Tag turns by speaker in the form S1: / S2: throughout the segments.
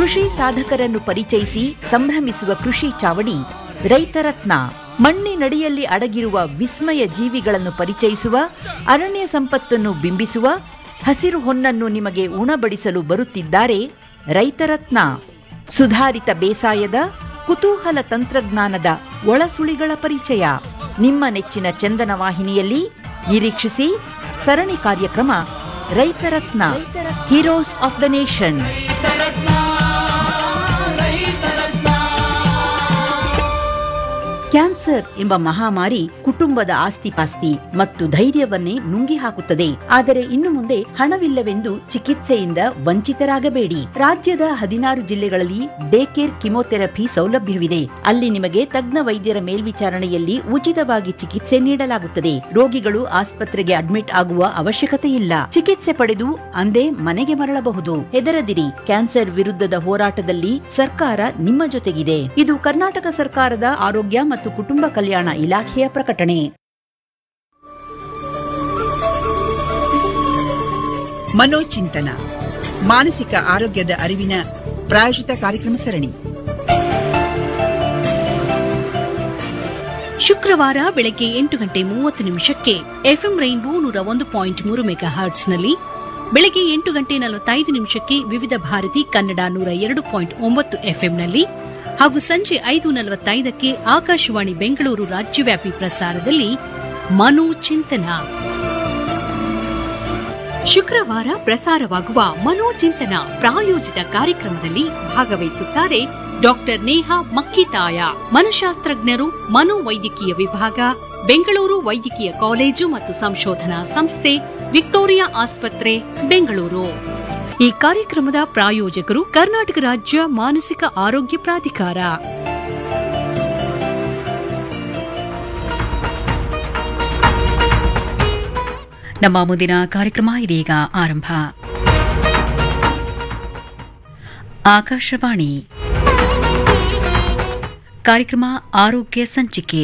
S1: ಕೃಷಿ ಸಾಧಕರನ್ನು ಪರಿಚಯಿಸಿ ಸಂಭ್ರಮಿಸುವ ಕೃಷಿ ಚಾವಡಿ ರೈತರತ್ನ ಮಣ್ಣಿನಡಿಯಲ್ಲಿ ಅಡಗಿರುವ ವಿಸ್ಮಯ ಜೀವಿಗಳನ್ನು ಪರಿಚಯಿಸುವ ಅರಣ್ಯ ಸಂಪತ್ತನ್ನು ಬಿಂಬಿಸುವ ಹಸಿರು ಹೊನ್ನನ್ನು ನಿಮಗೆ ಉಣಬಡಿಸಲು ಬರುತ್ತಿದ್ದಾರೆ ರೈತರತ್ನ ಸುಧಾರಿತ ಬೇಸಾಯದ ಕುತೂಹಲ ತಂತ್ರಜ್ಞಾನದ ಒಳಸುಳಿಗಳ ಪರಿಚಯ ನಿಮ್ಮ ನೆಚ್ಚಿನ ಚಂದನ ವಾಹಿನಿಯಲ್ಲಿ ನಿರೀಕ್ಷಿಸಿ ಸರಣಿ ಕಾರ್ಯಕ್ರಮ Raitharatna heroes of the nation cancer ಎಂಬ ಮಹಾಮಾರಿ ಕುಟುಂಬದ ಆಸ್ತಿಪಾಸ್ತಿ ಮತ್ತು ಧೈರ್ಯವನ್ನೇ ನುಂಗಿ ಹಾಕುತ್ತದೆ ಆದರೆ ಇನ್ನು ಮುಂದೆ ಹಣವಿಲ್ಲವೆಂದು ಚಿಕಿತ್ಸೆಯಿಂದ ವಂಚಿತರಾಗಬೇಡಿ ರಾಜ್ಯದ ಹದಿನಾರು ಜಿಲ್ಲೆಗಳಲ್ಲಿ ಡೇ ಕೇರ್ ಕಿಮೋಥೆರಪಿ ಸೌಲಭ್ಯವಿದೆ ಅಲ್ಲಿ ನಿಮಗೆ ತಜ್ಞ ವೈದ್ಯರ ಮೇಲ್ವಿಚಾರಣೆಯಲ್ಲಿ ಉಚಿತವಾಗಿ ಚಿಕಿತ್ಸೆ ನೀಡಲಾಗುತ್ತದೆ ರೋಗಿಗಳು ಆಸ್ಪತ್ರೆಗೆ ಅಡ್ಮಿಟ್ ಆಗುವ ಅವಶ್ಯಕತೆ ಇಲ್ಲ ಚಿಕಿತ್ಸೆ ಪಡೆದು ಅಂದೇ ಮನೆಗೆ ಮರಳಬಹುದು ಹೆದರದಿರಿ ಕ್ಯಾನ್ಸರ್ ವಿರುದ್ಧದ ಹೋರಾಟದಲ್ಲಿ ಸರ್ಕಾರ ನಿಮ್ಮ ಜೊತೆಗಿದೆ ಇದು ಕರ್ನಾಟಕ ಸರ್ಕಾರದ ಆರೋಗ್ಯ ಮತ್ತು ಕುಟುಂಬ ಕಲ್ಯಾಣ ಇಲಾಖೆಯ ಪ್ರಕಟಣೆ
S2: ಮನೋಚಿಂತನ ಮಾನಸಿಕ ಆರೋಗ್ಯದ ಅರಿವಿನ ಪ್ರಾಯೋಜಿತ ಕಾರ್ಯಕ್ರಮ ಸರಣಿ
S3: ಶುಕ್ರವಾರ ಬೆಳಗ್ಗೆ ಎಂಟು ಗಂಟೆ ಮೂವತ್ತು ನಿಮಿಷಕ್ಕೆ ಎಫ್ಎಂ ರೈನ್ಬೋ ನೂರ ಒಂದು ಪಾಯಿಂಟ್ ಮೂರು ಮೆಗಾ ಹರ್ಟ್ಸ್ನಲ್ಲಿ ಬೆಳಗ್ಗೆ ಎಂಟು ಗಂಟೆ ನಲವತ್ತೈದು ನಿಮಿಷಕ್ಕೆ ವಿವಿಧ ಭಾರತಿ ಕನ್ನಡ ನೂರ ಎರಡು ಪಾಯಿಂಟ್ ಒಂಬತ್ತು ಎಫ್ಎಂನಲ್ಲಿ ಹಾಗೂ ಸಂಜೆ ಐದು ನಲವತ್ತೈದಕ್ಕೆ ಆಕಾಶವಾಣಿ ಬೆಂಗಳೂರು ರಾಜ್ಯವ್ಯಾಪಿ ಪ್ರಸಾರದಲ್ಲಿ ಮನೋಚಿಂತನ ಶುಕ್ರವಾರ ಪ್ರಸಾರವಾಗುವ ಮನೋಚಿಂತನ ಪ್ರಾಯೋಜಿತ ಕಾರ್ಯಕ್ರಮದಲ್ಲಿ ಭಾಗವಹಿಸುತ್ತಾರೆ ಡಾಕ್ಟರ್ ನೇಹಾ ಮಕ್ಕಿತಾಯ ಮನಶಾಸ್ತ್ರಜ್ಞರು ಮನೋವೈದ್ಯಕೀಯ ವಿಭಾಗ ಬೆಂಗಳೂರು ವೈದ್ಯಕೀಯ ಕಾಲೇಜು ಮತ್ತು ಸಂಶೋಧನಾ ಸಂಸ್ಥೆ ವಿಕ್ಟೋರಿಯಾ ಆಸ್ಪತ್ರೆ ಬೆಂಗಳೂರು ಈ ಕಾರ್ಯಕ್ರಮದ ಪ್ರಾಯೋಜಕರು ಕರ್ನಾಟಕ ರಾಜ್ಯ ಮಾನಸಿಕ ಆರೋಗ್ಯ ಪ್ರಾಧಿಕಾರ ನಮ್ಮ ಮುಂದಿನ ಕಾರ್ಯಕ್ರಮ ಇದೀಗ ಆರಂಭ ಆಕಾಶವಾಣಿ ಕಾರ್ಯಕ್ರಮ ಆರೋಗ್ಯ ಸಂಚಿಕೆ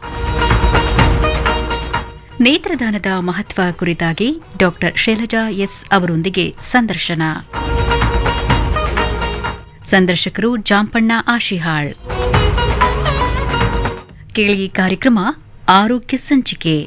S3: ನೇತ್ರದಾನದ ಮಹತ್ವ ಕುರಿತಾಗಿ ಡಾಕ್ಟರ್ ಶೈಲಜಾ ಎಸ್ ಅವರೊಂದಿಗೆ ಸಂದರ್ಶನ ಸಂದರ್ಶಕರು ಜಾಂಪಣ್ಣ ಆಶಿಹಾಳ್ ಕೇಳಿ ಕಾರ್ಯಕ್ರಮ ಆರೋಗ್ಯ ಸಂಚಿಕೆ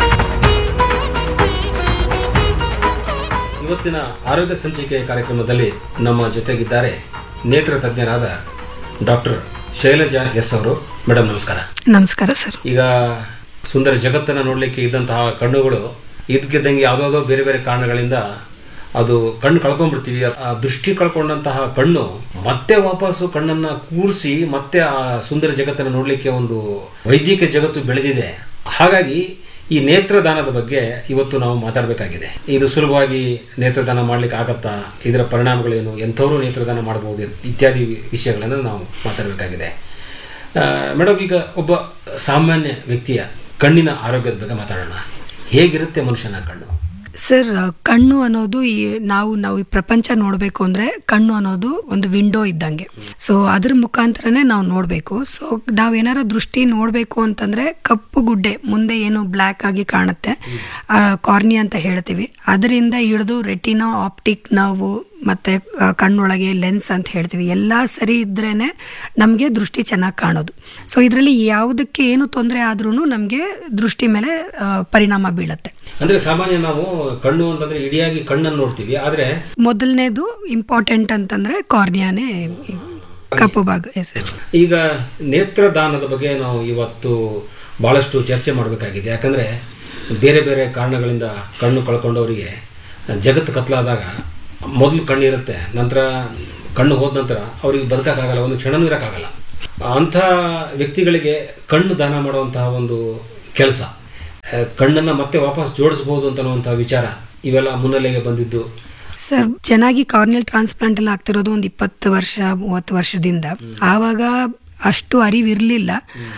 S4: ಇವತ್ತಿನ ಆರೋಗ್ಯ ಸಂಚಿಕೆ ಕಾರ್ಯಕ್ರಮದಲ್ಲಿ ನಮ್ಮ ಜೊತೆಗಿದ್ದಾರೆ ನೇತ್ರ ತಜ್ಞರಾದ ಡಾಕ್ಟರ್ ಶೈಲಜಾ ಎಸ್ ಅವರು ಮೇಡಮ್ ನಮಸ್ಕಾರ
S5: ನಮಸ್ಕಾರ ಸರ್
S4: ಈಗ ಸುಂದರ ಜಗತ್ತನ್ನು ನೋಡಲಿಕ್ಕೆ ಇದ್ದಂತಹ ಕಣ್ಣುಗಳು ಇದ್ಕಿದ್ದಂಗೆ ಯಾವುದಾವುದೋ ಬೇರೆ ಬೇರೆ ಕಾರಣಗಳಿಂದ ಅದು ಕಣ್ಣು ಕಳ್ಕೊಂಡ್ಬಿಡ್ತೀವಿ ಆ ದೃಷ್ಟಿ ಕಳ್ಕೊಂಡಂತಹ ಕಣ್ಣು ಮತ್ತೆ ವಾಪಸ್ಸು ಕಣ್ಣನ್ನು ಕೂರಿಸಿ ಮತ್ತೆ ಆ ಸುಂದರ ಜಗತ್ತನ್ನು ನೋಡಲಿಕ್ಕೆ ಒಂದು ವೈದ್ಯಕೀಯ ಜಗತ್ತು ಬೆಳೆದಿದೆ ಹಾಗಾಗಿ ಈ ನೇತ್ರದಾನದ ಬಗ್ಗೆ ಇವತ್ತು ನಾವು ಮಾತಾಡಬೇಕಾಗಿದೆ ಇದು ಸುಲಭವಾಗಿ ನೇತ್ರದಾನ ಮಾಡ್ಲಿಕ್ಕೆ ಆಗತ್ತಾ ಇದರ ಪರಿಣಾಮಗಳೇನು ಎಂಥವರು ನೇತ್ರದಾನ ಮಾಡಬಹುದು ಇತ್ಯಾದಿ ವಿಷಯಗಳನ್ನು ನಾವು ಮಾತಾಡಬೇಕಾಗಿದೆ ಮೇಡಮ್ ಈಗ ಒಬ್ಬ ಸಾಮಾನ್ಯ ವ್ಯಕ್ತಿಯ ಕಣ್ಣಿನ ಆರೋಗ್ಯದ ಬಗ್ಗೆ ಮಾತಾಡೋಣ ಹೇಗಿರುತ್ತೆ ಮನುಷ್ಯನ ಕಣ್ಣು
S5: ಸರ್ ಕಣ್ಣು ಅನ್ನೋದು ಈ ನಾವು ನಾವು ಈ ಪ್ರಪಂಚ ನೋಡಬೇಕು ಅಂದರೆ ಕಣ್ಣು ಅನ್ನೋದು ಒಂದು ವಿಂಡೋ ಇದ್ದಂಗೆ ಸೊ ಅದ್ರ ಮುಖಾಂತರನೇ ನಾವು ನೋಡಬೇಕು ಸೊ ನಾವು ಏನಾರ ದೃಷ್ಟಿ ನೋಡಬೇಕು ಅಂತಂದರೆ ಕಪ್ಪು ಗುಡ್ಡೆ ಮುಂದೆ ಏನು ಬ್ಲ್ಯಾಕ್ ಆಗಿ ಕಾಣುತ್ತೆ ಕಾರ್ನಿ ಅಂತ ಹೇಳ್ತೀವಿ ಅದರಿಂದ ಹಿಡಿದು ರೆಟಿನೋ ಆಪ್ಟಿಕ್ ನಾವು ಮತ್ತು ಕಣ್ಣೊಳಗೆ ಲೆನ್ಸ್ ಅಂತ ಹೇಳ್ತೀವಿ ಎಲ್ಲ ಸರಿ ಇದ್ರೇ ನಮಗೆ ದೃಷ್ಟಿ ಚೆನ್ನಾಗಿ ಕಾಣೋದು ಸೊ ಇದರಲ್ಲಿ ಯಾವುದಕ್ಕೆ ಏನು ತೊಂದರೆ ಆದ್ರೂ ನಮಗೆ ದೃಷ್ಟಿ ಮೇಲೆ ಆ, ಪರಿಣಾಮ ಬೀಳುತ್ತೆ
S4: ಅಂದ್ರೆ ಸಾಮಾನ್ಯ ನಾವು ಕಣ್ಣು ಅಂತಂದ್ರೆ ಇಡಿಯಾಗಿ ಕಣ್ಣನ್ನು ನೋಡ್ತೀವಿ ಆದ್ರೆ
S5: ಮೊದಲನೇದು ಇಂಪಾರ್ಟೆಂಟ್ ಅಂತಂದ್ರೆ ಕಾರ್ನಿಯಾನೇ ಕಪ್ಪು ಭಾಗ ಎಸ್ ಸರ್
S4: ಈಗ ನೇತ್ರದಾನದ ಬಗ್ಗೆ ನಾವು ಇವತ್ತು ಬಹಳಷ್ಟು ಚರ್ಚೆ ಮಾಡಬೇಕಾಗಿದೆ ಯಾಕಂದ್ರೆ ಬೇರೆ ಬೇರೆ ಕಾರಣಗಳಿಂದ ಕಣ್ಣು ಕಳ್ಕೊಂಡವರಿಗೆ ಜಗತ್ತು ಕತ್ಲಾದಾಗ ಮೊದಲು ಕಣ್ಣಿರುತ್ತೆ ನಂತರ ಕಣ್ಣು ಹೋದ ನಂತರ ಅವ್ರಿಗೆ ಬದುಕಕ್ಕಾಗಲ್ಲ ಒಂದು ಕ್ಷಣನೂ ಇರೋಕ್ಕಾಗಲ್ಲ ಅಂಥ ವ್ಯಕ್ತಿಗಳಿಗೆ ಕಣ್ಣು ದಾನ ಮಾಡುವಂತಹ ಒಂದು ಕೆಲಸ ಕಣ್ಣನ್ನು ಮತ್ತೆ ವಾಪಸ್ ಜೋಡಿಸ್ಬೋದು ಅಂತನ್ನುವಂಥ ವಿಚಾರ ಇವೆಲ್ಲ ಮುನ್ನೆಲೆಗೆ ಬಂದಿದ್ದು
S5: ಸರ್ ಚೆನ್ನಾಗಿ ಕಾರ್ನಿಯಲ್ ಟ್ರಾನ್ಸ್ಪ್ಲಾಂಟ್ ಎಲ್ಲ ಆಗ್ತಿರೋದು ಒಂದು ಇಪ್ಪತ್ತು ವರ್ಷ ಮೂವತ್ತು ವರ್ಷದಿಂದ ಆವಾಗ ಅಷ್ಟು ಅರಿವಿರಲಿಲ್ಲ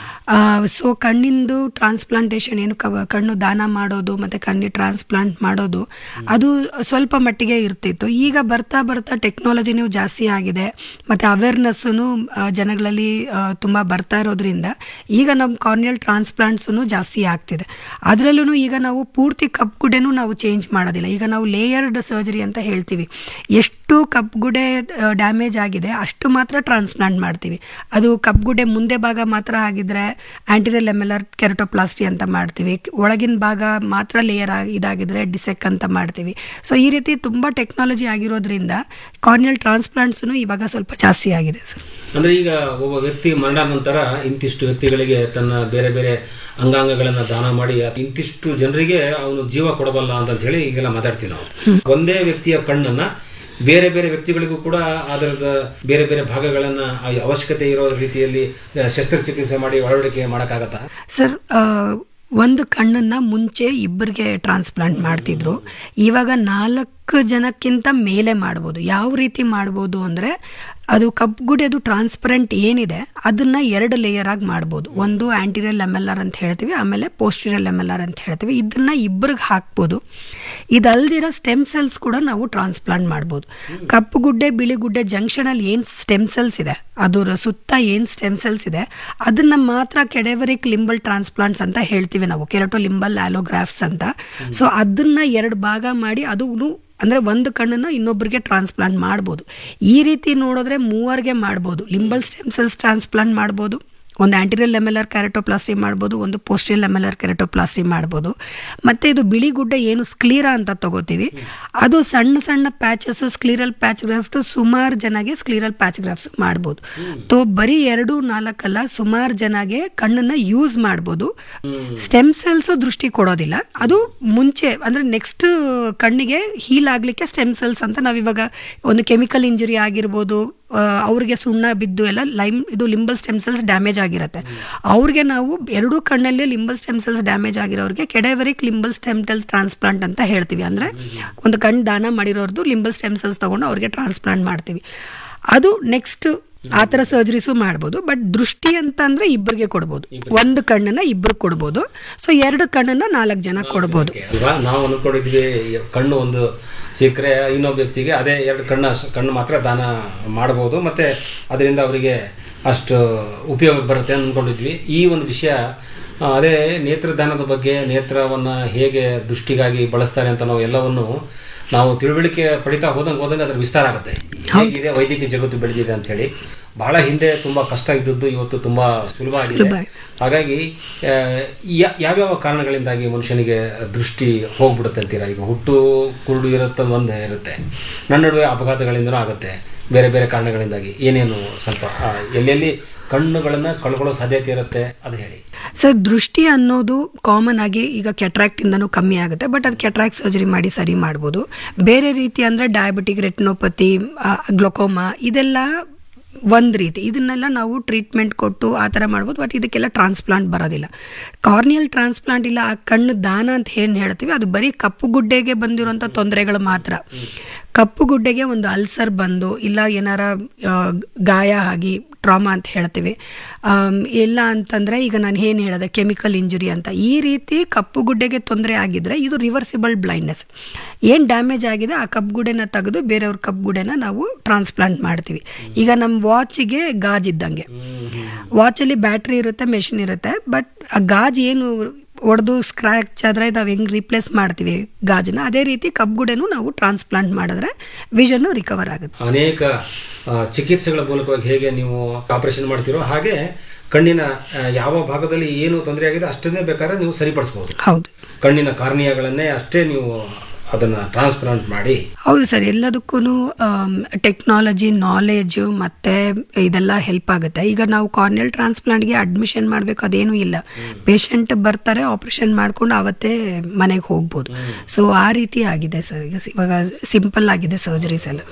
S5: ಸೊ ಕಣ್ಣಿಂದು ಟ್ರಾನ್ಸ್ಪ್ಲಾಂಟೇಷನ್ ಏನು ಕ ಕಣ್ಣು ದಾನ ಮಾಡೋದು ಮತ್ತು ಕಣ್ಣಿ ಟ್ರಾನ್ಸ್ಪ್ಲಾಂಟ್ ಮಾಡೋದು ಅದು ಸ್ವಲ್ಪ ಮಟ್ಟಿಗೆ ಇರ್ತಿತ್ತು ಈಗ ಬರ್ತಾ ಬರ್ತಾ ಟೆಕ್ನಾಲಜಿನೂ ಜಾಸ್ತಿ ಆಗಿದೆ ಮತ್ತು ಅವೇರ್ನೆಸ್ಸು ಜನಗಳಲ್ಲಿ ತುಂಬ ಬರ್ತಾ ಇರೋದ್ರಿಂದ ಈಗ ನಮ್ಮ ಕಾರ್ನಿಯಲ್ ಟ್ರಾನ್ಸ್ಪ್ಲಾಂಟ್ಸೂ ಜಾಸ್ತಿ ಆಗ್ತಿದೆ ಅದರಲ್ಲೂ ಈಗ ನಾವು ಪೂರ್ತಿ ಕಪ್ಪುಗುಡೆನೂ ನಾವು ಚೇಂಜ್ ಮಾಡೋದಿಲ್ಲ ಈಗ ನಾವು ಲೇಯರ್ಡ್ ಸರ್ಜರಿ ಅಂತ ಹೇಳ್ತೀವಿ ಎಷ್ಟು ಕಪ್ಪುಗುಡೆ ಡ್ಯಾಮೇಜ್ ಆಗಿದೆ ಅಷ್ಟು ಮಾತ್ರ ಟ್ರಾನ್ಸ್ಪ್ಲಾಂಟ್ ಮಾಡ್ತೀವಿ ಅದು ಕಪ್ಪುಗುಡೆ ಮುಂದೆ ಭಾಗ ಮಾತ್ರ ಆಗಿದ್ರೆ ಆಂಟಿರಿಯಲ್ ಎಮ್ಎಲ್ಆರ್ ಕೆರಟೋಪ್ಲಾಸ್ಟಿ ಅಂತ ಮಾಡ್ತೀವಿ ಒಳಗಿನ ಭಾಗ ಮಾತ್ರ ಲೇಯರ್ ಇದಾಗಿದ್ರೆ ಡಿಸೆಕ್ ಅಂತ ಮಾಡ್ತೀವಿ ಸೊ ಈ ರೀತಿ ತುಂಬ ಟೆಕ್ನಾಲಜಿ ಆಗಿರೋದ್ರಿಂದ ಕಾರ್ನಿಯಲ್ ಟ್ರಾನ್ಸ್ಪ್ಲಾಂಟ್ಸೂ ಇವಾಗ ಸ್ವಲ್ಪ ಜಾಸ್ತಿ ಆಗಿದೆ ಸರ್
S4: ಅಂದ್ರೆ ಈಗ ಒಬ್ಬ ವ್ಯಕ್ತಿ ಮರಣ ನಂತರ ಇಂತಿಷ್ಟು ವ್ಯಕ್ತಿಗಳಿಗೆ ತನ್ನ ಬೇರೆ ಬೇರೆ ಅಂಗಾಂಗಗಳನ್ನ ದಾನ ಮಾಡಿ ಅತ್- ಇಂತಿಷ್ಟು ಜನರಿಗೆ ಅವನು ಜೀವ ಕೊಡಬಲ್ಲ ಅಂತ ಹೇಳಿ ಈಗೆಲ್ಲ ಮಾತಾಡ್ತೀವಿ ನಾವು ಒಂದೇ ವ್ಯಕ್ತಿಯ ಕಣ್ಣನ್ನ ಬೇರೆ ಬೇರೆ ವ್ಯಕ್ತಿಗಳಿಗೂ ಕೂಡ ಅದರದ ಬೇರೆ ಬೇರೆ ಭಾಗಗಳನ್ನ ಆ ಅವಶ್ಯಕತೆ ಇರೋ ರೀತಿಯಲ್ಲಿ ಆ, ಶಸ್ತ್ರಚಿಕಿತ್ಸೆ ಮಾಡಿ ಒಳವಡಿಕೆ ಮಾಡಕ್ಕಾಗತ್ತಾ
S5: ಸರ್ ಆ, ಒಂದು ಕಣ್ಣನ್ನ ಮುಂಚೆ ಇಬ್ಬರಿಗೆ ಟ್ರಾನ್ಸ್ಪ್ಲಾಂಟ್ ಮಾಡ್ತಿದ್ರು ಇವಾಗ ನಾಲ್ಕು ಜನಕ್ಕಿಂತ ಮೇಲೆ ಮಾಡ್ಬೋದು ಯಾವ ರೀತಿ ಮಾಡ್ಬೋದು ಅಂದರೆ ಅದು ಕಪ್ಪುಗುಡಿಯದು ಟ್ರಾನ್ಸ್ಪರೆಂಟ್ ಏನಿದೆ ಅದನ್ನ ಎರಡು ಲೇಯರ್ ಆಗಿ ಮಾಡ್ಬೋದು ಒಂದು ಆಂಟಿರಿಯಲ್ ಎಮ್ ಎಲ್ ಆರ್ ಅಂತ ಹೇಳ್ತೀವಿ ಆಮೇಲೆ ಪೋಸ್ಟಿರಿಯಲ್ ಎಮ್ ಎಲ್ ಆರ್ ಅಂತ ಹೇಳ್ತೀವಿ ಇದನ್ನ ಇಬ್ಬರಿಗೆ ಹಾಕ್ಬೋದು ಇದಲ್ದಿರೋ ಸ್ಟೆಮ್ ಸೆಲ್ಸ್ ಕೂಡ ನಾವು ಟ್ರಾನ್ಸ್ಪ್ಲಾಂಟ್ ಮಾಡ್ಬೋದು ಕಪ್ಪು ಗುಡ್ಡೆ ಬಿಳಿ ಗುಡ್ಡೆ ಜಂಕ್ಷನಲ್ಲಿ ಏನು ಸ್ಟೆಮ್ ಸೆಲ್ಸ್ ಇದೆ ಅದರ ಸುತ್ತ ಏನು ಸ್ಟೆಮ್ ಸೆಲ್ಸ್ ಇದೆ ಅದನ್ನ ಮಾತ್ರ ಕೆಡೆವರಿಕ್ ಲಿಂಬಲ್ ಟ್ರಾನ್ಸ್ಪ್ಲಾಂಟ್ಸ್ ಅಂತ ಹೇಳ್ತೀವಿ ನಾವು ಕೆರಟೋ ಲಿಂಬಲ್ ಆಲೋಗ್ರಾಫ್ಸ್ ಅಂತ ಸೊ ಅದನ್ನ ಎರಡು ಭಾಗ ಮಾಡಿ ಅದು ಅಂದರೆ ಒಂದು ಕಣ್ಣನ್ನು ಇನ್ನೊಬ್ಬರಿಗೆ ಟ್ರಾನ್ಸ್ಪ್ಲಾಂಟ್ ಮಾಡ್ಬೋದು ಈ ರೀತಿ ನೋಡಿದ್ರೆ ಮೂವರಿಗೆ ಮಾಡ್ಬೋದು ಲಿಂಬಲ್ ಸ್ಟೆಮ್ ಸೆಲ್ಸ್ ಟ್ರಾನ್ಸ್ಪ್ಲಾಂಟ್ ಮಾಡ್ಬೋದು ಒಂದು anterior M L R keratoplasty ಮಾಡ್ಬೋದು ಒಂದು posterior M L R keratoplasty ಮಾಡ್ಬೋದು ಮತ್ತು ಇದು ಬಿಳಿ ಗುಡ್ಡೆ ಏನು ಸ್ಕ್ಲೀರಾ ಅಂತ ತಗೋತೀವಿ ಅದು ಸಣ್ಣ ಸಣ್ಣ ಪ್ಯಾಚಸ್ಸು ಸ್ಕ್ಲೀರಲ್ ಪ್ಯಾಚ್ ಗ್ರಾಫ್ಟು ಸುಮಾರು ಜನಗೆ ಸ್ಕ್ಲೀರಲ್ ಪ್ಯಾಚ್ ಗ್ರಾಫ್ಸ್ ಮಾಡ್ಬೋದು ತೋ ಬರೀ ಎರಡು ನಾಲ್ಕಲ್ಲ ಸುಮಾರು ಜನಗೆ ಕಣ್ಣನ್ನು ಯೂಸ್ ಮಾಡ್ಬೋದು ಸ್ಟೆಮ್ ಸೆಲ್ಸ್ ದೃಷ್ಟಿ ಕೊಡೋದಿಲ್ಲ ಅದು ಮುಂಚೆ ಅಂದರೆ ನೆಕ್ಸ್ಟ್ ಕಣ್ಣಿಗೆ ಹೀಲ್ ಆಗಲಿಕ್ಕೆ ಸ್ಟೆಮ್ ಸೆಲ್ಸ್ ಅಂತ ನಾವಿವಾಗ ಒಂದು ಕೆಮಿಕಲ್ ಇಂಜುರಿ ಆಗಿರ್ಬೋದು ಆ, ಅವ್ರಿಗೆ ಸುಣ್ಣ ಬಿದ್ದು ಎಲ್ಲ ಲೈಮ್ ಇದು ಲಿಂಬಲ್ ಸ್ಟೆಮ್ ಸೆಲ್ಸ್ ಡ್ಯಾಮೇಜ್ ಆಗಿರುತ್ತೆ ಅವ್ರಿಗೆ ನಾವು ಎರಡೂ ಕಣ್ಣಲ್ಲಿ ಲಿಂಬಲ್ ಸ್ಟೆಮ್ ಸೆಲ್ಸ್ ಡ್ಯಾಮೇಜ್ ಆಗಿರೋರಿಗೆ cadaveric limbal stem cells transplant ಅಂತ ಹೇಳ್ತೀವಿ ಅಂದರೆ ಒಂದು ಕಣ್ಣು ದಾನ ಮಾಡಿರೋರ್ದು ಲಿಂಬಲ್ ಸ್ಟೆಮ್ ಸೆಲ್ಸ್ ತಗೊಂಡು ಅವ್ರಿಗೆ ಟ್ರಾನ್ಸ್ಪ್ಲಾಂಟ್ ಮಾಡ್ತೀವಿ ಅದು ನೆಕ್ಸ್ಟ್ ಆ ಥರ ಸರ್ಜರೀಸು ಮಾಡ್ಬೋದು ಬಟ್ ದೃಷ್ಟಿ ಅಂತ ಅಂದ್ರೆ ಇಬ್ಬರಿಗೆ ಕೊಡ್ಬೋದು ಒಂದು ಕಣ್ಣನ್ನ ಇಬ್ರಿಗೆ ಕೊಡ್ಬೋದು ಸೊ ಎರಡು ಕಣ್ಣನ್ನ ನಾಲ್ಕು ಜನ ಕೊಡ್ಬೋದು
S4: ಅಲ್ವಾ ನಾವು ಅನ್ಕೊಂಡಿದ್ವಿ ಕಣ್ಣು ಒಂದು ಸಿಕ್ಕರೆ ಇನ್ನೊಬ್ಬ ವ್ಯಕ್ತಿಗೆ ಅದೇ ಎರಡು ಕಣ್ಣ ಕಣ್ಣು ಮಾತ್ರ ದಾನ ಮಾಡ್ಬೋದು ಮತ್ತೆ ಅದರಿಂದ ಅವರಿಗೆ ಅಷ್ಟು ಉಪಯೋಗ ಬರುತ್ತೆ ಅಂತ ಅಂದ್ಕೊಂಡಿದ್ವಿ ಈ ಒಂದು ವಿಷಯ ಆ, ಅದೇ ನೇತ್ರದಾನದ ಬಗ್ಗೆ ನೇತ್ರವನ್ನು ಹೇಗೆ ದೃಷ್ಟಿಗಾಗಿ ಬಳಸ್ತಾರೆ ಅಂತ ನಾವು ಎಲ್ಲವನ್ನು ನಾವು ತಿಳುವಳಿಕೆ ಪಡಿತಾ ಹೋದಂಗೆ ಹೋದಂಗೆ ಅದರ ವಿಸ್ತಾರ ಆಗುತ್ತೆ ಹೇಗಿದೆ ವೈದ್ಯಕೀಯ ಜಗತ್ತು ಬೆಳೆದಿದೆ ಅಂತ ಹೇಳಿ ಬಹಳ ಹಿಂದೆ ತುಂಬಾ ಕಷ್ಟ ಇದ್ದದ್ದು ಇವತ್ತು ತುಂಬಾ ಸುಲಭ ಆಗಿದೆ
S5: ಸುಲಭ.
S4: ಹಾಗಾಗಿ ಆ, ಯಾ- ಯಾವ್ಯಾವ ಕಾರಣಗಳಿಂದಾಗಿ ಮನುಷ್ಯನಿಗೆ ದೃಷ್ಟಿ ಹೋಗ್ಬಿಡುತ್ತೆ ಅಂತೀರಾ ಈಗ ಹುಟ್ಟು ಕುರುಡು ಇರುತ್ತೆ ಒಂದೇ ಇರುತ್ತೆ ನನ್ನ ನಡುವೆ ಅಪಘಾತಗಳಿಂದನೂ ಆಗುತ್ತೆ ಬೇರೆ ಬೇರೆ ಕಾರಣಗಳಿಂದಾಗಿ ಏನೇನು ಸ್ವಲ್ಪ ಆ, ಎಲ್ಲೆಲ್ಲಿ ಕಣ್ಣುಗಳನ್ನ ಕಳ್ಕೊಳ್ಳೋ ಸಾಧ್ಯತೆ ಇರುತ್ತೆ ಅದು ಹೇಳಿ
S5: ಸರ್ ದೃಷ್ಟಿ ಅನ್ನೋದು ಕಾಮನ್ ಆಗಿ ಈಗ ಕೆಟ್ರಾಕ್ಟ್ ಇಂದನೂ ಕಮ್ಮಿ ಆಗುತ್ತೆ ಬಟ್ ಅದು ಕೆಟ್ರಾಕ್ಟ್ ಸರ್ಜರಿ ಮಾಡಿ ಸರಿ ಮಾಡ್ಬೋದು ಬೇರೆ ರೀತಿ ಅಂದರೆ ಡಯಾಬಿಟಿಕ್ ರೆಟಿನೋಪತಿ ಗ್ಲೊಕೋಮಾ ಇದೆಲ್ಲ ಒಂದು ರೀತಿ ಇದನ್ನೆಲ್ಲ ನಾವು ಟ್ರೀಟ್ಮೆಂಟ್ ಕೊಟ್ಟು ಆ ಥರ ಮಾಡ್ಬೋದು ಬಟ್ ಇದಕ್ಕೆಲ್ಲ ಟ್ರಾನ್ಸ್ಪ್ಲಾಂಟ್ ಬರೋದಿಲ್ಲ ಕಾರ್ನಿಯಲ್ ಟ್ರಾನ್ಸ್ಪ್ಲಾಂಟ್ ಇಲ್ಲ ಆ ಕಣ್ಣು ದಾನ ಅಂತ ಏನು ಹೇಳ್ತೀವಿ ಅದು ಬರೀ ಕಪ್ಪು ಗುಡ್ಡೆಗೆ ಬಂದಿರೋಂಥ ತೊಂದರೆಗಳು ಮಾತ್ರ ಕಪ್ಪು ಗುಡ್ಡೆಗೆ ಒಂದು ಅಲ್ಸರ್ ಬಂದು ಇಲ್ಲ ಏನಾರ ಆ, ಗಾಯ ಆಗಿ ಟ್ರಾಮಾ ಅಂತ ಹೇಳ್ತೀವಿ ಆಮ್, ಇಲ್ಲ ಅಂತಂದರೆ ಈಗ ನಾನು ಏನು ಹೇಳಿದೆ ಕೆಮಿಕಲ್ ಇಂಜುರಿ ಅಂತ ಈ ರೀತಿ ಕಪ್ಪು ಗುಡ್ಡೆಗೆ ತೊಂದರೆ ಆಗಿದ್ರೆ ಇದು ರಿವರ್ಸಿಬಲ್ ಬ್ಲೈಂಡ್ನೆಸ್ ಏನು ಡ್ಯಾಮೇಜ್ ಆಗಿದೆ ಆ ಕಪ್ಪು ಗುಡ್ಡೆನ ತೆಗೆದು ಬೇರೆಯವ್ರ ಕಪ್ಪು ಗುಡ್ಡೆನ ನಾವು ಟ್ರಾನ್ಸ್ಪ್ಲಾಂಟ್ ಮಾಡ್ತೀವಿ ಈಗ ನಮ್ಮ ವಾಚಿಗೆ ಗಾಜಿದ್ದಂಗೆ ವಾಚಲ್ಲಿ ಬ್ಯಾಟ್ರಿ ಇರುತ್ತೆ ಮೆಷಿನ್ ಇರುತ್ತೆ ಬಟ್ ಆ ಗಾಜ್ ಏನು ಒಡೆದು ಸ್ಕ್ರ್ಯಾಚ್ ಆದರೆ ನಾವು ಹೆಂಗೆ ರಿಪ್ಲೇಸ್ ಮಾಡ್ತೀವಿ ಗಾಜನ್ನ ಅದೇ ರೀತಿ ಕಬ್ಬುಗುಡೆನೂ ನಾವು ಟ್ರಾನ್ಸ್ಪ್ಲಾಂಟ್ ಮಾಡಿದ್ರೆ ವಿಷನ್ನು ರಿಕವರ್ ಆಗುತ್ತೆ
S4: ಅನೇಕ ಆ, ಚಿಕಿತ್ಸೆಗಳ ಮೂಲಕವಾಗಿ ಹೇಗೆ ನೀವು ಆಪರೇಷನ್ ಮಾಡ್ತೀರೋ ಹಾಗೆ ಕಣ್ಣಿನ ಆ, ಯಾವ ಭಾಗದಲ್ಲಿ ಏನು ತೊಂದರೆ ಆಗಿದೆ ಅಷ್ಟನ್ನೇ ಬೇಕಾದ್ರೆ ನೀವು ಸರಿಪಡಿಸ್ಬೋದು
S5: ಹೌದು
S4: ಕಣ್ಣಿನ ಕಾರ್ನಿಯಾಗಳನ್ನೇ ಅಷ್ಟೇ ನೀವು ಅದನ್ನ ಟ್ರಾನ್ಸ್ಪ್ಲಾಂಟ್ ಮಾಡಿ
S5: ಹೌದು ಸರ್ ಎಲ್ಲದಕ್ಕೂ ಟೆಕ್ನಾಲಜಿ ನಾಲೆಜು ಮತ್ತು ಇದೆಲ್ಲ ಹೆಲ್ಪ್ ಆಗುತ್ತೆ ಈಗ ನಾವು ಕಾರ್ನಿಯಲ್ ಟ್ರಾನ್ಸ್ಪ್ಲಾಂಟ್ಗೆ ಅಡ್ಮಿಷನ್ ಮಾಡಬೇಕು ಅದೇನೂ ಇಲ್ಲ ಪೇಷಂಟ್ ಬರ್ತಾರೆ ಆಪ್ರೇಷನ್ ಮಾಡ್ಕೊಂಡು ಅವತ್ತೇ ಮನೆಗೆ ಹೋಗ್ಬೋದು ಸೊ ಆ ರೀತಿ ಆಗಿದೆ ಸರ್ ಈಗ ಸಿ- ಇವಾಗ ಸಿಂಪಲ್ ಆಗಿದೆ ಸರ್ಜರೀಸ್ ಎಲ್ಲ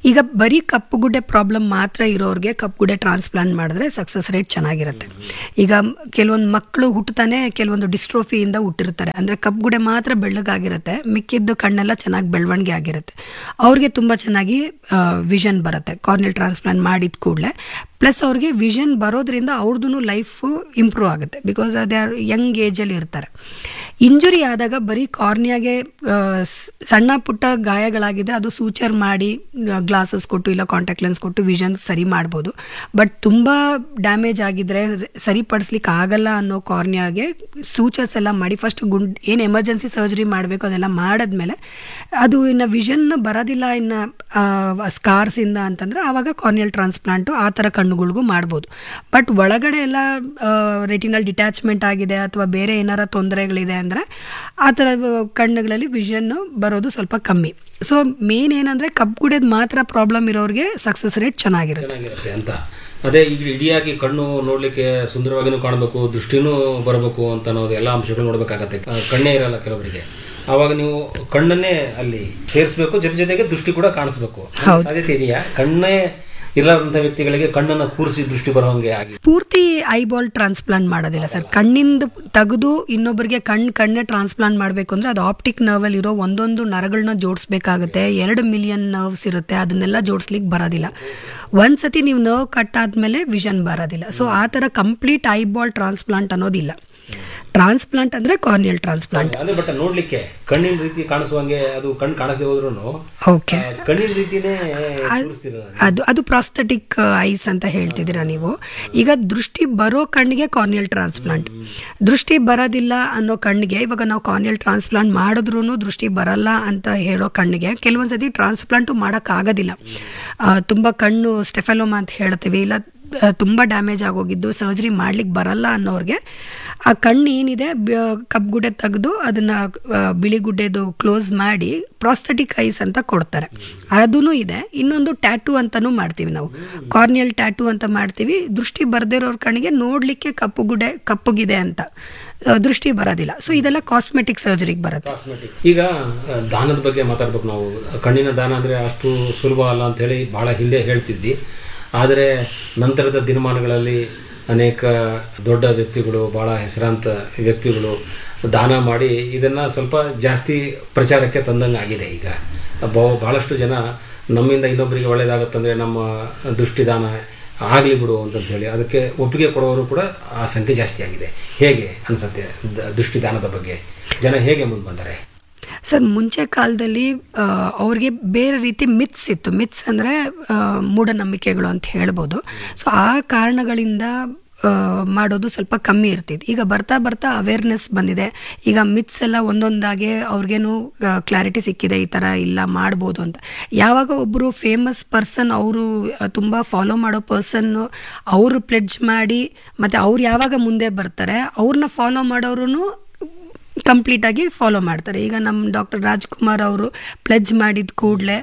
S5: ಈಗ ಬರೀ ಕಪ್ಪುಗುಡ್ಡೆ ಪ್ರಾಬ್ಲಮ್ ಮಾತ್ರ ಇರೋರಿಗೆ ಕಪ್ಪುಗುಡ್ಡೆ ಟ್ರಾನ್ಸ್ಪ್ಲಾಂಟ್ ಮಾಡಿದ್ರೆ ಸಕ್ಸಸ್ ರೇಟ್ ಚೆನ್ನಾಗಿರುತ್ತೆ ಈಗ ಕೆಲವೊಂದು ಮಕ್ಕಳು ಹುಟ್ಟತಾನೆ ಕೆಲವೊಂದು ಡಿಸ್ಟ್ರೋಫಿಯಿಂದ ಹುಟ್ಟಿರ್ತಾರೆ ಅಂದರೆ ಕಪ್ಪುಗುಡ್ಡೆ ಮಾತ್ರ ಬೆಳ್ಳಗಾಗಿರುತ್ತೆ ಮಿಕ್ಕಿದ್ದು ಕಣ್ಣೆಲ್ಲ ಚೆನ್ನಾಗಿ ಬೆಳವಣಿಗೆ ಆಗಿರುತ್ತೆ ಅವ್ರಿಗೆ ತುಂಬ ಚೆನ್ನಾಗಿ ವಿಷನ್ ಬರುತ್ತೆ ಕಾರ್ನಿಯಲ್ ಟ್ರಾನ್ಸ್ಪ್ಲಾಂಟ್ ಮಾಡಿದ ಕೂಡಲೇ ಪ್ಲಸ್ ಅವ್ರಿಗೆ ವಿಷನ್ ಬರೋದ್ರಿಂದ ಅವ್ರದ್ದು ಲೈಫು ಇಂಪ್ರೂವ್ ಆಗುತ್ತೆ ಬಿಕಾಸ್ ಅದೇ ಯಂಗ್ ಏಜಲ್ಲಿ ಇರ್ತಾರೆ ಇಂಜುರಿ ಆದಾಗ ಬರೀ ಕಾರ್ನಿಯಾಗೆ ಆ, ಸ್- ಸಣ್ಣ ಪುಟ್ಟ ಗಾಯಗಳಾಗಿದ್ರೆ ಅದು ಸೂಚರ್ ಮಾಡಿ ಗ್ಲಾಸಸ್ ಕೊಟ್ಟು ಇಲ್ಲ ಕಾಂಟ್ಯಾಕ್ಟ್ ಲೆನ್ಸ್ ಕೊಟ್ಟು ವಿಷನ್ ಸರಿ ಮಾಡ್ಬೋದು ಬಟ್ ತುಂಬ ಡ್ಯಾಮೇಜ್ ಆಗಿದ್ರೆ ರ- ಸರಿಪಡಿಸ್ಲಿಕ್ಕೆ ಆಗಲ್ಲ ಅನ್ನೋ ಕಾರ್ನಿಯಾಗೆ ಸೂಚರ್ಸ್ ಎಲ್ಲ ಮಾಡಿ ಫಸ್ಟ್ ಗುಂಡ್ ಏನು ಎಮರ್ಜೆನ್ಸಿ ಸರ್ಜರಿ ಮಾಡಬೇಕು ಅದೆಲ್ಲ ಮಾಡಿದ್ಮೇಲೆ ಅದು ಇನ್ನು ವಿಷನ್ ಬರೋದಿಲ್ಲ ಇನ್ನು ಸ್ಕಾರ್ಸಿಂದ ಅಂತಂದ್ರೆ ಆವಾಗ ಕಾರ್ನಿಯಲ್ ಟ್ರಾನ್ಸ್ಪ್ಲಾಂಟು ಆ ಥರ ಕಣ್ಣುಗಳಿಗೂ ಮಾಡ್ಬೋದು ಬಟ್ ಒಳಗಡೆ ಎಲ್ಲ ರೆಟಿನಲ್ ಡಿಟ್ಯಾಚ್ಮೆಂಟ್ ಆಗಿದೆ ಅಥವಾ ಬೇರೆ ಏನಾರ ತೊಂದರೆಗಳಿದೆ ಅಂದರೆ ಆ ಥರ ಕಣ್ಣುಗಳಲ್ಲಿ ವಿಷನ್ ಬರೋದು ಸ್ವಲ್ಪ ಕಮ್ಮಿ ಸೊ ಮೇನ್ ಏನಂದರೆ ಕಬ್ಬು ಕುಡಿಯೋದು ಮಾತ್ರ ಪ್ರಾಬ್ಲಮ್ ಇರೋರಿಗೆ ಸಕ್ಸಸ್ ರೇಟ್ ಚೆನ್ನಾಗಿರುತ್ತೆ
S4: ಚೆನ್ನಾಗಿರುತ್ತೆ ಅಂತ ಅದೇ ಈಗ ಇಡಿಯಾಗಿ ಕಣ್ಣು ನೋಡ್ಲಿಕ್ಕೆ ಸುಂದರವಾಗಿನೂ ಕಾಣಬೇಕು ದೃಷ್ಟಿನೂ ಬರಬೇಕು ಅಂತ ಅನ್ನೋದು ಎಲ್ಲ ಅಂಶಗಳು ನೋಡ್ಬೇಕಾಗತ್ತೆ ಆ, ಕಣ್ಣೇ ಇರಲ್ಲ ಕೆಲವರಿಗೆ ಆವಾಗ ನೀವು ಕಣ್ಣನ್ನೇ ಅಲ್ಲಿ ಸೇರಿಸ್ಬೇಕು ಜೊತೆ ಜೊತೆಗೆ ದೃಷ್ಟಿ ಕೂಡ ಕಾಣಿಸ್ಬೇಕು ಸಾಧ್ಯತೆ ಇದೆಯಾ ಕಣ್ಣೇ ಇರಲಾರ್ದಂಥ ವ್ಯಕ್ತಿಗಳಿಗೆ ಕಣ್ಣನ್ನ ಕೂರಿಸಿ ದೃಷ್ಟಿ ಬರೋಂಗೆ ಆಗಿ
S5: ಪೂರ್ತಿ ಐಬಾಲ್ ಟ್ರಾನ್ಸ್ಪ್ಲಾಂಟ್ ಮಾಡೋದಿಲ್ಲ ಸರ್ ಕಣ್ಣಿಂದ ತೆಗೆದು ಇನ್ನೊಬ್ಬರಿಗೆ ಕಣ್ಣು ಕಣ್ಣೆ ಟ್ರಾನ್ಸ್ಪ್ಲಾಂಟ್ ಮಾಡಬೇಕು ಅಂದ್ರೆ ಅದು ಆಪ್ಟಿಕ್ ನರ್ವಲ್ಲಿ ಇರೋ ಒಂದೊಂದು ನರಗಳನ್ನ ಜೋಡಿಸ್ಬೇಕಾಗುತ್ತೆ ಎರಡು ಮಿಲಿಯನ್ ನರ್ವ್ಸ್ ಇರುತ್ತೆ ಅದನ್ನೆಲ್ಲ ಜೋಡಿಸ್ಲಿಕ್ಕೆ ಬರೋದಿಲ್ಲ ಒಂದ್ಸತಿ ನೀವು ನರ್ವ್ ಕಟ್ ಆದ್ಮೇಲೆ ವಿಷನ್ ಬರೋದಿಲ್ಲ ಸೊ ಆ ಥರ ಕಂಪ್ಲೀಟ್ ಐಬಾಲ್ ಟ್ರಾನ್ಸ್ಪ್ಲಾಂಟ್ ಅನ್ನೋದಿಲ್ಲ ಟ್ರಾನ್ಸ್ಪ್ಲಾಂಟ್ ಅಂದ್ರೆ ಕಾರ್ನಿಯಲ್ ಟ್ರಾನ್ಸ್ಪ್ಲಾಂಟ್
S4: ಅದೇ ಬಟ್ ನೋಡ್ಲಿಕ್ಕೆ ಕಣ್ಣಿನ ರೀತಿ ಕಾಣಿಸುವಂಗೆ ಅದು ಕಣ್ಣು ಕಾಣಿಸದೆ ಹೋದ್ರು
S5: ಓಕೆ
S4: ಕಣ್ಣಿನ ರೀತಿನೇ ಕೂರಿಸ್ತಿರೋದು
S5: ಅದು ಅದು ಪ್ರಾಸ್ಥೆಟಿಕ್ ಐಸ್ ಅಂತ ಹೇಳ್ತಿದ್ದೀರಾ ನೀವು ಈಗ ದೃಷ್ಟಿ ಬರೋ ಕಣ್ಣಿಗೆ ಕಾರ್ನಿಯಲ್ ಟ್ರಾನ್ಸ್ಪ್ಲಾಂಟ್ ದೃಷ್ಟಿ ಬರೋದಿಲ್ಲ ಅನ್ನೋ ಕಣ್ಣಿಗೆ ಇವಾಗ ನಾವು ಕಾರ್ನಿಯಲ್ ಟ್ರಾನ್ಸ್ಪ್ಲಾಂಟ್ ಮಾಡಿದ್ರೂ ದೃಷ್ಟಿ ಬರಲ್ಲ ಅಂತ ಹೇಳೋ ಕಣ್ಣಿಗೆ ಕೆಲವೊಂದ್ಸತಿ ಟ್ರಾನ್ಸ್ಪ್ಲಾಂಟು ಮಾಡೋಕ್ಕಾಗೋದಿಲ್ಲ ಆ, ತುಂಬ ಕಣ್ಣು ಸ್ಟೆಫೆಲೋಮಾ ಅಂತ ಹೇಳ್ತೀವಿ ಇಲ್ಲ ಆ, ತುಂಬ ಡ್ಯಾಮೇಜ್ ಆಗೋಗಿದ್ದು ಸರ್ಜರಿ ಮಾಡ್ಲಿಕ್ಕೆ ಬರಲ್ಲ ಅನ್ನೋರಿಗೆ ಆ ಕಣ್ಣು ಏನಿದೆ ಕಬ್ಗುಡ್ಡೆ ತೆಗೆದು ಅದನ್ನ ಆ, ಬಿಳಿ ಗುಡ್ಡೆದು ಕ್ಲೋಸ್ ಮಾಡಿ ಪ್ರಾಸ್ಥೆಟಿಕ್ ಐಸ್ ಅಂತ ಕೊಡ್ತಾರೆ ಅದೂ ಇದೆ ಇನ್ನೊಂದು ಟ್ಯಾಟೂ ಅಂತಾನೂ ಮಾಡ್ತೀವಿ ನಾವು ಕಾರ್ನಿಯಲ್ ಟ್ಯಾಟೂ ಅಂತ ಮಾಡ್ತೀವಿ ದೃಷ್ಟಿ ಬರ್ದಿರೋರ್ ಕಣ್ಣಿಗೆ ನೋಡ್ಲಿಕ್ಕೆ ಕಪ್ಪು ಗುಡ್ಡೆ ಕಪ್ಪಗಿದೆ ಅಂತ ಆ, ದೃಷ್ಟಿ ಬರೋದಿಲ್ಲ ಸೊ ಇದೆಲ್ಲ ಕಾಸ್ಮೆಟಿಕ್ ಸರ್ಜರಿಗೆ ಬರುತ್ತೆ
S4: ಕಾಸ್ಮೆಟಿಕ್ ಈಗ ಆ, ದಾನದ ಬಗ್ಗೆ ಮಾತಾಡ್ಬೇಕು ನಾವು ಕಣ್ಣಿನ ದಾನ ಅಂದರೆ ಅಷ್ಟು ಸುಲಭ ಅಲ್ಲ ಅಂತ ಹೇಳಿ ಬಹಳ ಹಿಂದೆ ಹೇಳ್ತಿದ್ವಿ ಆದರೆ ನಂತರದ ದಿನಮಾನಗಳಲ್ಲಿ ಅನೇಕ ದೊಡ್ಡ ವ್ಯಕ್ತಿಗಳು ಭಾಳ ಹೆಸರಾಂತ ವ್ಯಕ್ತಿಗಳು ದಾನ ಮಾಡಿ ಇದನ್ನು ಸ್ವಲ್ಪ ಜಾಸ್ತಿ ಪ್ರಚಾರಕ್ಕೆ ತಂದಂಗೆ ಆಗಿದೆ ಈಗ ಬಹು ಭಾಳಷ್ಟು ಜನ ನಮ್ಮಿಂದ ಇನ್ನೊಬ್ಬರಿಗೆ ಒಳ್ಳೆಯದಾಗುತ್ತಂದರೆ ನಮ್ಮ ದೃಷ್ಟಿದಾನ ಆಗಲಿ ಬಿಡು ಅಂತಂತ ಹೇಳಿ ಅದಕ್ಕೆ ಒಪ್ಪಿಗೆ ಕೊಡೋರು ಕೂಡ ಆ ಸಂಖ್ಯೆ ಜಾಸ್ತಿ ಆಗಿದೆ ಹೇಗೆ ಅನಿಸುತ್ತೆ ದ- ದೃಷ್ಟಿದಾನದ ಬಗ್ಗೆ ಜನ ಹೇಗೆ ಮುಂದೆ ಬಂದರೆ
S5: ಸರ್ ಮುಂಚೆ ಕಾಲದಲ್ಲಿ ಆ, ಅವ್ರಿಗೆ ಬೇರೆ ರೀತಿ ಮಿತ್ಸ್ ಇತ್ತು ಮಿತ್ಸ್ ಅಂದರೆ ಮೂಢನಂಬಿಕೆಗಳು ಅಂತ ಹೇಳ್ಬೋದು ಸೊ ಆ ಕಾರಣಗಳಿಂದ ಆ, ಮಾಡೋದು ಸ್ವಲ್ಪ ಕಮ್ಮಿ ಇರ್ತಿತ್ತು ಈಗ ಬರ್ತಾ ಬರ್ತಾ ಅವೇರ್ನೆಸ್ ಬಂದಿದೆ ಈಗ ಮಿತ್ಸ್ ಎಲ್ಲ ಒಂದೊಂದಾಗೆ ಅವ್ರಿಗೇನು ಕ್ಲಾರಿಟಿ ಸಿಕ್ಕಿದೆ ಈ ಥರ ಇಲ್ಲ ಮಾಡ್ಬೋದು ಅಂತ ಯಾವಾಗ ಒಬ್ಬರು ಫೇಮಸ್ ಪರ್ಸನ್ ಅವರು ತುಂಬ ಫಾಲೋ ಮಾಡೋ ಪರ್ಸನ್ನು ಅವರು ಪ್ಲೆಡ್ಜ್ ಮಾಡಿ ಮತ್ತು ಅವ್ರು ಯಾವಾಗ ಮುಂದೆ ಬರ್ತಾರೆ ಅವ್ರನ್ನ ಫಾಲೋ ಮಾಡೋರು ಕಂಪ್ಲೀಟ್ ಆಗಿ ಫಾಲೋ ಮಾಡ್ತಾರೆ ಈಗ ನಮ್ಮ ಡಾಕ್ಟರ್ ರಾಜ್ಕುಮಾರ್ ಅವರು ಪ್ಲೆಜ್ ಮಾಡಿದ ಕೂಡಲೇ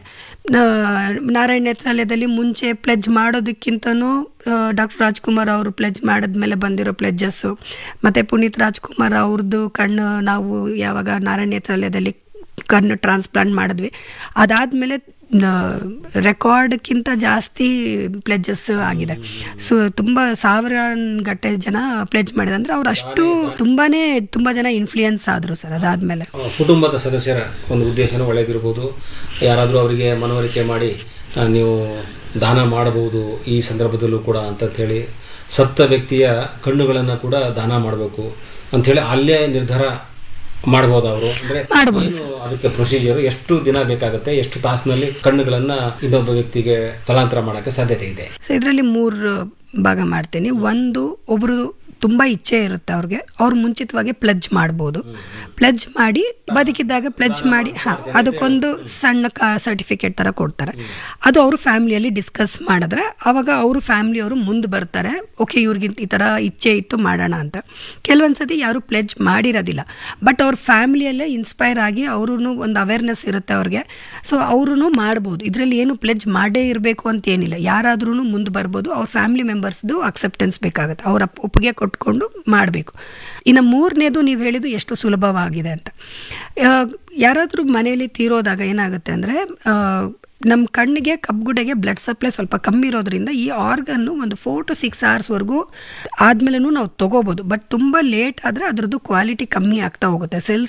S5: ನಾರಾಯಣ ನೇತ್ರಾಲಯದಲ್ಲಿ ಮುಂಚೆ ಪ್ಲೆಜ್ ಮಾಡೋದಕ್ಕಿಂತನೂ ಡಾಕ್ಟರ್ ರಾಜ್ಕುಮಾರ್ ಅವರು ಪ್ಲೆಜ್ ಮಾಡಿದ್ಮೇಲೆ ಬಂದಿರೋ ಪ್ಲೆಜ್ಜಸ್ಸು ಮತ್ತು ಪುನೀತ್ ರಾಜ್ಕುಮಾರ್ ಅವ್ರದ್ದು ಕಣ್ಣು ನಾವು ಯಾವಾಗ ನಾರಾಯಣ ನೇತ್ರಾಲಯದಲ್ಲಿ ಕಣ್ಣು ಟ್ರಾನ್ಸ್ಪ್ಲಾಂಟ್ ಮಾಡಿದ್ವಿ ಅದಾದಮೇಲೆ ರೆಕಾರ್ಡ್ಕ್ಕಿಂತ ಜಾಸ್ತಿ ಪ್ಲೆಜ್ಜಸ್ ಆಗಿದೆ ಸೊ ತುಂಬ ಸಾವಿರ ಗಟ್ಟೆ ಜನ ಪ್ಲೆಜ್ ಮಾಡಿದೆ ಅಂದರೆ ಅವ್ರು ಅಷ್ಟು ತುಂಬಾನೇ ತುಂಬ ಜನ ಇನ್ಫ್ಲೂಯೆನ್ಸ್ ಆದರು ಸರ್ ಅದಾದಮೇಲೆ
S4: ಆ, ಕುಟುಂಬದ ಸದಸ್ಯರ ಒಂದು ಉದ್ದೇಶನೂ ಒಳ್ಳೆದಿರ್ಬೋದು ಯಾರಾದರೂ ಅವರಿಗೆ ಮನವರಿಕೆ ಮಾಡಿ ಆ, ನೀವು ದಾನ ಮಾಡಬಹುದು ಈ ಸಂದರ್ಭದಲ್ಲೂ ಕೂಡ ಅಂತ ಹೇಳಿ ಸತ್ತ ವ್ಯಕ್ತಿಯ ಕಣ್ಣುಗಳನ್ನು ಕೂಡ ದಾನ ಮಾಡಬೇಕು ಅಂಥೇಳಿ ಅಲ್ಲೇ ನಿರ್ಧಾರ ಮಾಡ್ಬೋದು ಅವರು ಅಂದ್ರೆ ಏನು ಅದಕ್ಕೆ ಪ್ರೊಸೀಜರ್ ಎಷ್ಟು ದಿನ ಬೇಕಾಗುತ್ತೆ ಎಷ್ಟು ತಾಸಿನಲ್ಲಿ ಕಣ್ಣುಗಳನ್ನ ಇನ್ನೊಬ್ಬ ವ್ಯಕ್ತಿಗೆ ಸ್ಥಳಾಂತರ ಮಾಡೋಕ್ಕೆ ಸಾಧ್ಯತೆ ಇದೆ
S5: ಸೊ ಇದರಲ್ಲಿ ಮೂರು ಭಾಗ ಮಾಡ್ತೀನಿ ಒಂದು ಒಬ್ರು ತುಂಬ ಇಚ್ಛೆ ಇರುತ್ತೆ ಅವ್ರಿಗೆ ಅವ್ರು ಮುಂಚಿತವಾಗಿ ಪ್ಲಜ್ ಮಾಡ್ಬೋದು ಪ್ಲಜ್ ಮಾಡಿ ಬದುಕಿದ್ದಾಗ ಪ್ಲಜ್ ಮಾಡಿ ಹಾಂ ಅದಕ್ಕೊಂದು ಸಣ್ಣ ಕ ಸರ್ಟಿಫಿಕೇಟ್ ಥರ ಕೊಡ್ತಾರೆ ಅದು ಅವರು ಫ್ಯಾಮಿಲಿಯಲ್ಲಿ ಡಿಸ್ಕಸ್ ಮಾಡಿದ್ರೆ ಅವಾಗ ಅವರು ಫ್ಯಾಮಿಲಿಯವರು ಮುಂದೆ ಬರ್ತಾರೆ ಓಕೆ ಇವ್ರಿಗೆ ಈ ಥರ ಇಚ್ಛೆ ಇತ್ತು ಮಾಡೋಣ ಅಂತ ಕೆಲವೊಂದು ಸತಿ ಯಾರು ಪ್ಲೆಜ್ ಮಾಡಿರೋದಿಲ್ಲ ಬಟ್ ಅವ್ರ ಫ್ಯಾಮಿಲಿಯಲ್ಲೇ ಇನ್ಸ್ಪೈರ್ ಆಗಿ ಅವ್ರೂ ಒಂದು ಅವೇರ್ನೆಸ್ ಇರುತ್ತೆ ಅವ್ರಿಗೆ ಸೊ ಅವ್ರೂ ಮಾಡ್ಬೋದು ಇದರಲ್ಲಿ ಏನು ಪ್ಲೆಜ್ ಮಾಡೇ ಇರಬೇಕು ಅಂತ ಏನಿಲ್ಲ ಯಾರಾದ್ರೂ ಮುಂದೆ ಬರ್ಬೋದು ಅವ್ರ ಫ್ಯಾಮಿಲಿ ಮೆಂಬರ್ಸ್ದು ಅಕ್ಸೆಪ್ಟೆನ್ಸ್ ಬೇಕಾಗುತ್ತೆ ಅವ್ರ ಅಪ್- ಒಪ್ಪಿಗೆ ಕೊಟ್ಕೊಂಡು ಮಾಡಬೇಕು ಇನ್ನು ಮೂರನೇದು ನೀವು ಹೇಳಿದ್ದು ಎಷ್ಟು ಸುಲಭವಾಗಿದೆ ಅಂತ ಯಾರಾದರೂ ಮನೆಯಲ್ಲಿ ತೀರೋದಾಗ ಏನಾಗುತ್ತೆ ಅಂದರೆ ನಮ್ಮ ಕಣ್ಣಿಗೆ ಕಬ್ಗುಡೆಗೆ ಬ್ಲಡ್ ಸಪ್ಲೈ ಸ್ವಲ್ಪ ಕಮ್ಮಿ ಇರೋದ್ರಿಂದ ಈ ಆರ್ಗನ್ನು ಒಂದು ಫೋರ್ ಟು ಸಿಕ್ಸ್ ಅವರ್ಸ್ವರೆಗೂ ಆದ್ಮೇಲೂ ನಾವು ತಗೋಬೋದು ಬಟ್ ತುಂಬ ಲೇಟ್ ಆದರೆ ಅದರದ್ದು ಕ್ವಾಲಿಟಿ ಕಮ್ಮಿ ಆಗ್ತಾ ಹೋಗುತ್ತೆ ಸೆಲ್ಸ್